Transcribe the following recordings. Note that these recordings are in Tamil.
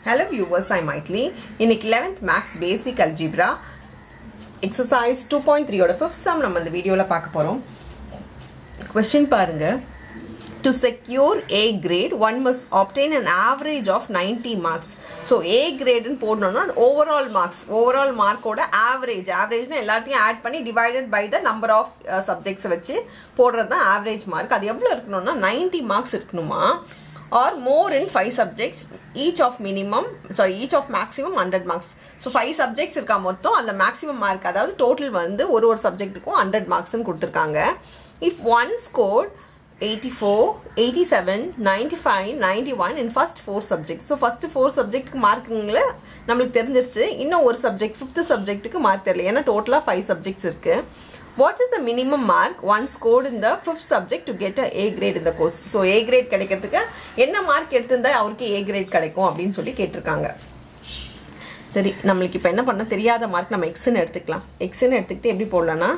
Hello viewers, I'm Maitli. இன்னைக்கு 11th Max Basic Algebra exercise 2.3 ஓட 5th sum நம்ம இந்த வீடியோல பார்க்க போறோம் question பாருங்க to secure A grade one must obtain an average of 90 marks so A grade ன்னு போடணும்னா overall marks overall மார்க்கோட average averageனா எல்லாத்தையும் ஆட் பண்ணி divided by the number of uh, subjects வச்சு போடுறது தான் average mark அது எவ்வளோ இருக்கணும்னா 90 marks இருக்கணுமா or more in five subjects each of minimum sorry each of maximum 100 marks so five subjects இருக்கா மொத்தம் அதில் மேக்ஸிமம் மார்க் அதாவது டோட்டல் வந்து ஒரு ஒரு சப்ஜெக்ட்டுக்கும் ஹண்ட்ரட் மார்க்ஸ்னு கொடுத்துருக்காங்க if one score eighty four eighty seven ninety five ninety one in first four subject so first four சப்ஜெக்ட்டுக்கு மார்க்குங்கள நம்மளுக்கு தெரிஞ்சிருச்சு இன்னும் ஒரு சப்ஜெக்ட் ஃபிஃப்த்து சப்ஜெக்ட்டுக்கு மார்க் தெரியல ஏன்னா டோட்டலாக ஃபைவ் சப்ஜெக்ட்ஸ் இருக்குது what is the minimum mark one scored இந்த fifth subject to get a A grade இந்த கோர்ஸ் ஸோ ஏ கிரேட் கிடைக்கிறதுக்கு என்ன மார்க் எடுத்திருந்தா அவருக்கு ஏ கிரேட் கிடைக்கும் அப்படின்னு சொல்லி கேட்டிருக்காங்க சரி நம்மளுக்கு இப்போ என்ன பண்ண தெரியாத மார்க் நம்ம எக்ஸ்ன்னு எடுத்துக்கலாம் எக்ஸ்ன்னு எடுத்துக்கிட்டு எப்படி போடலாம்னா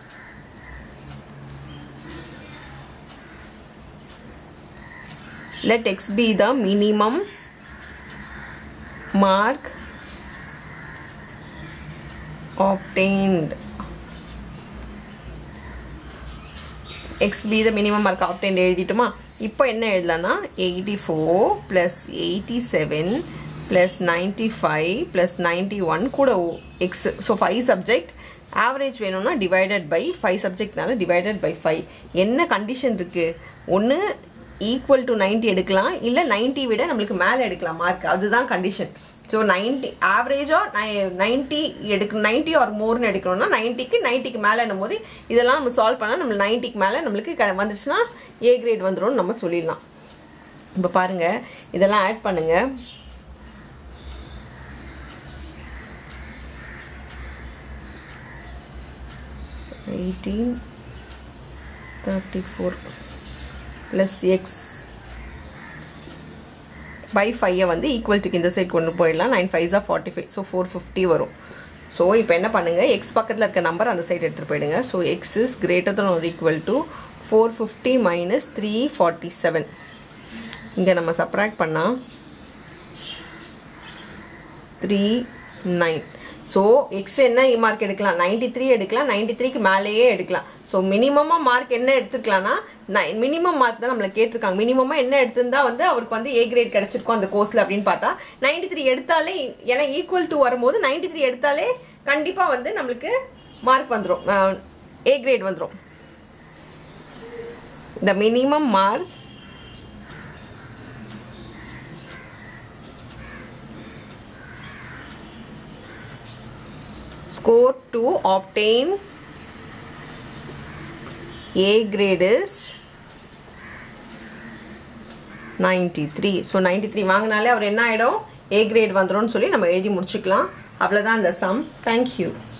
let x be the minimum mark obtained x be the minimum mark obtained எழுதிட்டுமா இப்போ என்ன எழுதலாம்னா eighty four plus eighty seven plus ninety five plus ninety one கூட X so five subject average வேணும்னா டிவைடட் பை ஃபைவ் சப்ஜெக்ட்னால டிவைடட் பை ஃபைவ் என்ன கண்டிஷன் இருக்குது ஒன்று ஈக்குவல் டு நைன்ட்டி எடுக்கலாம் இல்லை நைன்ட்டி விட நம்மளுக்கு மேலே எடுக்கலாம் மார்க் அதுதான் கண்டிஷன் ஸோ நைன்ட்டி ஆவரேஜாக நை நைன்ட்டி எடுக்க நைன்ட்டி ஆர் மோர்னு எடுக்கணும்னா நைன்ட்டிக்கு நைன்ட்டிக்கு மேலேன்னும் போது இதெல்லாம் நம்ம சால்வ் பண்ணால் நம்ம நைன்ட்டிக்கு மேலே நம்மளுக்கு க வந்துச்சுன்னா ஏ கிரேட் வந்துடும் நம்ம சொல்லிடலாம் இப்போ பாருங்கள் இதெல்லாம் ஆட் பண்ணுங்கள் eighteen thirty four plus X by ஃபைவை வந்து ஈக்குவல்ட்டுக்கு இந்த சைட் கொண்டு போயிடலாம் நைன் ஃபைவ்ஸாக forty five so four fifty வரும் ஸோ இப்போ என்ன பண்ணுங்கள் எக்ஸ் பக்கத்தில் இருக்க நம்பர் அந்த சைடு எடுத்துகிட்டு போயிடுங்க so X is greater than or equal to four fifty minus three forty seven இங்கே நம்ம சப்ராக்ட் பண்ணால் த்ரீ நைன் ஸோ எக்ஸ் என்ன மார்க் எடுக்கலாம் நைன்டி த்ரீ எடுக்கலாம் நைன்டி த்ரீக்கு மேலேயே எடுக்கலாம் ஸோ மினிமமாக மார்க் என்ன எடுத்துருக்கலாம்னா நை மினிமம் மார்க் தான் நம்மளை கேட்டிருக்காங்க மினிமமாக என்ன எடுத்திருந்தா வந்து அவருக்கு வந்து ஏ கிரேட் கிடச்சிருக்கும் அந்த கோர்ஸில் அப்படின்னு பார்த்தா நைன்டி த்ரீ எடுத்தாலே ஏன்னா ஈக்குவல் டு வரும்போது நைன்டி த்ரீ எடுத்தாலே கண்டிப்பாக வந்து நம்மளுக்கு மார்க் வந்துடும் ஏ கிரேட் வந்துடும் the minimum mark score to obtain A grade is 93 so ninety three வாங்கினாலே அவர் என்ன ஆகிடும் ஏ கிரேட் வந்துடும் சொல்லி நம்ம எழுதி முடிச்சுக்கலாம் அவ்வளோதான் இந்த சம் தேங்க்யூ